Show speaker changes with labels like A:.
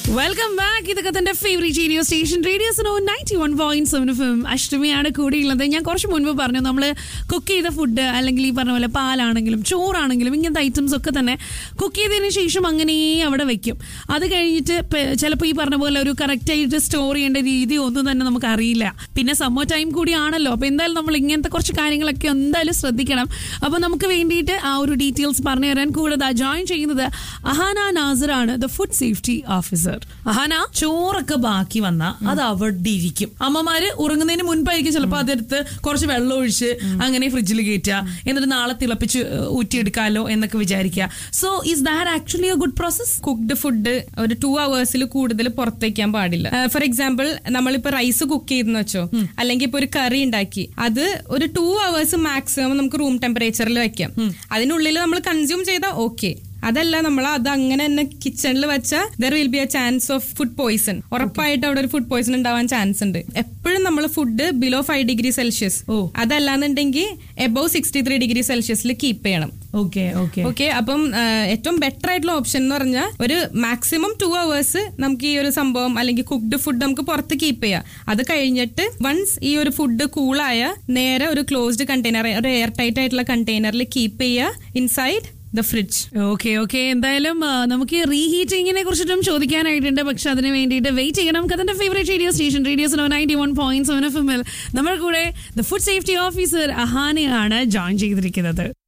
A: Welcome back ഇതൊക്കെ തന്റെ favourite radio station radio so ninety one point seven F M അഷ്ടമിയാണ് കൂടിയുള്ളത് ഞാൻ കുറച്ച് മുൻപ് പറഞ്ഞു നമ്മൾ കുക്ക് ചെയ്ത ഫുഡ് അല്ലെങ്കിൽ ഈ പറഞ്ഞ പോലെ പാലാണെങ്കിലും ചോറാണെങ്കിലും ഇങ്ങനത്തെ ഐറ്റംസ് ഒക്കെ തന്നെ കുക്ക് ചെയ്തതിന് ശേഷം അങ്ങനെ അവിടെ വെക്കും അത് കഴിഞ്ഞിട്ട് ചിലപ്പോൾ ഈ പറഞ്ഞ പോലെ ഒരു കറക്റ്റ് ആയിട്ട് സ്റ്റോർ ചെയ്യേണ്ട രീതി ഒന്നും തന്നെ നമുക്ക് അറിയില്ല പിന്നെ സമ്മർ ടൈം കൂടിയാണല്ലോ അപ്പോൾ എന്തായാലും നമ്മൾ ഇങ്ങനത്തെ കുറച്ച് കാര്യങ്ങളൊക്കെ എന്തായാലും ശ്രദ്ധിക്കണം അപ്പോൾ നമുക്ക് വേണ്ടിയിട്ട് ആ ഒരു ഡീറ്റെയിൽസ് പറഞ്ഞു തരാൻ കൂടെ ജോയിൻ ചെയ്യുന്നത് അഹാന നാസർ ആണ് the food safety officer Ahana ചോറൊക്കെ ബാക്കി വന്ന അത് അവിടെ ഇരിക്കും അമ്മമാര് ഉറങ്ങുന്നതിന് മുൻപായിരിക്കും ചിലപ്പോൾ അതെടുത്ത് കുറച്ച് വെള്ളം ഒഴിച്ച് അങ്ങനെ ഫ്രിഡ്ജിൽ കയറ്റുക എന്നിട്ട് നാളെ തിളപ്പിച്ച് ഊറ്റിയെടുക്കാലോ എന്നൊക്കെ വിചാരിക്കുക so is that actually a good process
B: cooked food ഒരു ടു അവേഴ്സിൽ കൂടുതൽ പുറത്തേക്കാൻ പാടില്ല ഫോർ എക്സാമ്പിൾ നമ്മളിപ്പോ റൈസ് കുക്ക് ചെയ്തെന്ന് വെച്ചോ അല്ലെങ്കിൽ ഇപ്പൊ ഒരു കറി ഉണ്ടാക്കി അത് ഒരു ടു അവേഴ്സ് മാക്സിമം നമുക്ക് റൂം ടെമ്പറേച്ചറിൽ വെക്കാം അതിനുള്ളിൽ നമ്മൾ കൺസ്യൂം ചെയ്താൽ ഓക്കെ അതല്ല നമ്മൾ അത് അങ്ങനെ തന്നെ കിച്ചണിൽ വെച്ചാൽ there will be a chance of food poison ഉറപ്പായിട്ട് അവിടെ ഒരു ഫുഡ് പോയിസൺ ഉണ്ടാവാൻ ചാൻസ് ഉണ്ട് എപ്പോഴും നമ്മൾ food below five degree celsius
A: ഓ.
B: അതല്ലാന്നുണ്ടെങ്കിൽ എബവ് സിക്സ്റ്റി ത്രീ ഡിഗ്രി സെൽഷ്യസിൽ കീപ്പ് ചെയ്യണം
A: ഓക്കെ ഓക്കെ
B: ഓക്കെ അപ്പം ആ, ഏറ്റവും ബെറ്റർ ആയിട്ടുള്ള ഓപ്ഷൻ എന്ന് പറഞ്ഞാൽ ഒരു മാക്സിമം ടു അവേഴ്സ് നമുക്ക് ഈ ഒരു സംഭവം അല്ലെങ്കിൽ കുക്ക്ഡ് ഫുഡ് നമുക്ക് പുറത്ത് കീപ്പ് ചെയ്യാം അത് കഴിഞ്ഞിട്ട് വൺസ് ഈ ഒരു ഫുഡ് കൂളായ നേരെ ഒരു ക്ലോസ്ഡ് കണ്ടെയ്നർ ഒരു എയർ ടൈറ്റ് ആയിട്ടുള്ള കണ്ടെയ്നറിൽ കീപ്പ് ചെയ്യുക inside the fridge
A: okay okay എന്തായാലും ആ, നമുക്ക് റീഹീറ്റിങ്ങിനെ കുറിച്ചിട്ടും ചോദിക്കാനായിട്ടുണ്ട് പക്ഷെ അതിന് വേണ്ടിയിട്ട് വെയിറ്റ് ചെയ്യണം നമുക്ക് അതിന്റെ favourite radio station radio ninety one point seven F എമ്മിൽ നമ്മുടെ കൂടെ ദ ഫുഡ് സേഫ്റ്റി ഓഫീസർ അഹാനയാണ് ജോയിൻ ചെയ്തിരിക്കുന്നത്